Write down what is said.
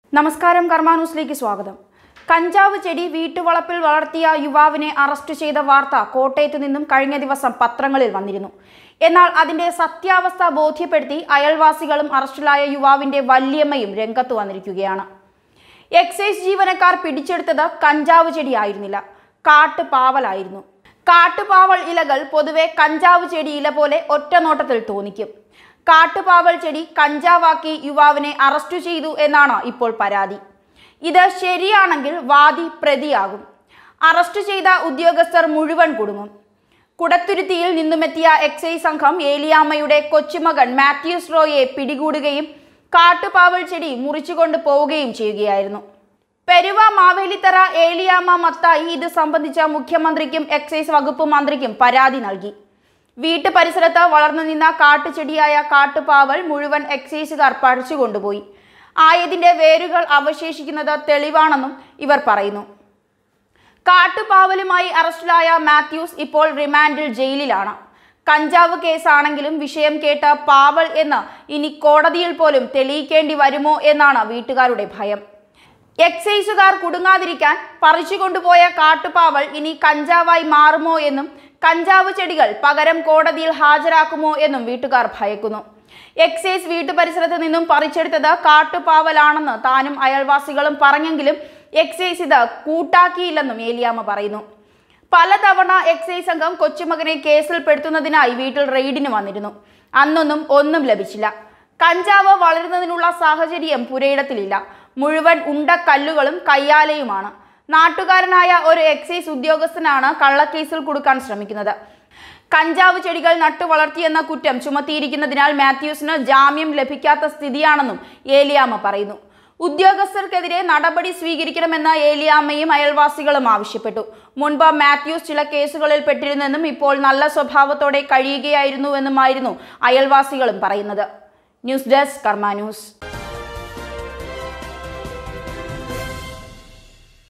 നമസ്കാരം കർമ്മ ന്യൂസിലേക്ക് സ്വാഗതം കഞ്ചാവ് ചെടി വീട്ടുവളപ്പിൽ വളർത്തിയ യുവാവിനെ അറസ്റ്റ് ചെയ്ത വാർത്ത കോട്ടയത്ത് നിന്നും കഴിഞ്ഞ ദിവസം പത്രങ്ങളിൽ വന്നിരുന്നു എന്നാൽ അതിന്റെ സത്യാവസ്ഥ ബോധ്യപ്പെടുത്തി അയൽവാസികളും അറസ്റ്റിലായ യുവാവിന്റെ വല്യമ്മയും രംഗത്ത് വന്നിരിക്കുകയാണ് എക്സൈസ് ജീവനക്കാർ പിടിച്ചെടുത്തത് കഞ്ചാവ് ചെടിയായിരുന്നില്ല കാട്ടുപാവലായിരുന്നു കാട്ടുപാവൽ ഇലകൾ പൊതുവെ കഞ്ചാവ് ചെടി ഇല പോലെ ഒറ്റ നോട്ടത്തിൽ തോന്നിക്കും കാട്ടുപാവൽ ചെടി കഞ്ചാവാക്കി യുവാവിനെ അറസ്റ്റ് ചെയ്തു എന്നാണ് ഇപ്പോൾ പരാതി ഇത് ശരിയാണെങ്കിൽ വാദി പ്രതിയാകും അറസ്റ്റ് ചെയ്ത ഉദ്യോഗസ്ഥർ മുഴുവൻ കുടുങ്ങും കുടത്തുരുത്തിയിൽ നിന്നുമെത്തിയ എക്സൈസ് സംഘം ഏലിയാമ്മയുടെ കൊച്ചുമകൻ മാത്യൂസ് റോയെ പിടികൂടുകയും കാട്ടുപാവൽ ചെടി മുറിച്ചുകൊണ്ട് പോവുകയും ചെയ്യുകയായിരുന്നു പെരുവ മാവേലിത്തറ ഏലിയാമ്മ മത്തായി ഇത് സംബന്ധിച്ച മുഖ്യമന്ത്രിക്കും എക്സൈസ് വകുപ്പ് മന്ത്രിക്കും പരാതി നൽകി വീട്ടു പരിസരത്ത് വളർന്നു നിന്ന കാട്ടുചെടിയായ കാട്ടുപാവൽ മുഴുവൻ എക്സൈസുകാർ പറിച്ചു കൊണ്ടുപോയി ആയതിന്റെ വേരുകൾ അവശേഷിക്കുന്നത് തെളിവാണെന്നും ഇവർ പറയുന്നു കാട്ടുപാവലുമായി അറസ്റ്റിലായ മാത്യൂസ് ഇപ്പോൾ റിമാൻഡിൽ ജയിലിലാണ് കഞ്ചാവ് കേസാണെങ്കിലും വിഷയം കേട്ട പാവൽ എന്ന് ഇനി കോടതിയിൽ പോലും തെളിയിക്കേണ്ടി വരുമോ എന്നാണ് വീട്ടുകാരുടെ ഭയം എക്സൈസുകാർ കുടുങ്ങാതിരിക്കാൻ പറിച്ചുകൊണ്ടുപോയ കാട്ടുപാവൽ ഇനി കഞ്ചാവായി മാറുമോ എന്നും കഞ്ചാവ് ചെടികൾ പകരം കോടതിയിൽ ഹാജരാക്കുമോ എന്നും വീട്ടുകാർ ഭയക്കുന്നു എക്സൈസ് വീട്ടുപരിസരത്ത് നിന്നും പറിച്ചെടുത്തത് കാട്ടുപാവലാണെന്ന് താനും അയൽവാസികളും പറഞ്ഞെങ്കിലും എക്സൈസ് ഇത് കൂട്ടാക്കിയില്ലെന്നും ഏലിയാമ്മ പറയുന്നു പലതവണ എക്സൈസ് സംഘം കൊച്ചുമകനെ കേസിൽ പെടുത്തുന്നതിനായി വീട്ടിൽ റെയ്ഡിന് വന്നിരുന്നു അന്നൊന്നും ഒന്നും ലഭിച്ചില്ല കഞ്ചാവ് വളരുന്നതിനുള്ള സാഹചര്യം പുരയിടത്തിലില്ല മുഴുവൻ ഉണ്ടക്കല്ലുകളും കയ്യാലയുമാണ് നാട്ടുകാരനായ ഒരു എക്സൈസ് ഉദ്യോഗസ്ഥനാണ് കള്ളക്കേസിൽ കൊടുക്കാൻ ശ്രമിക്കുന്നത് കഞ്ചാവ് ചെടികൾ നട്ടു വളർത്തിയെന്ന കുറ്റം ചുമത്തിയിരിക്കുന്നതിനാൽ മാത്യൂസിന് ജാമ്യം ലഭിക്കാത്ത സ്ഥിതിയാണെന്നും ഏലിയാമ്മ പറയുന്നു ഉദ്യോഗസ്ഥർക്കെതിരെ നടപടി സ്വീകരിക്കണമെന്ന് ഏലിയാമ്മയും അയൽവാസികളും ആവശ്യപ്പെട്ടു മുൻപ് മാത്യൂസ് ചില കേസുകളിൽ പെട്ടിരുന്നെന്നും ഇപ്പോൾ നല്ല സ്വഭാവത്തോടെ കഴിയുകയായിരുന്നുവെന്നുമായിരുന്നു അയൽവാസികളും പറയുന്നത് ന്യൂസ് ഡെസ്ക് കർമ്മ ന്യൂസ്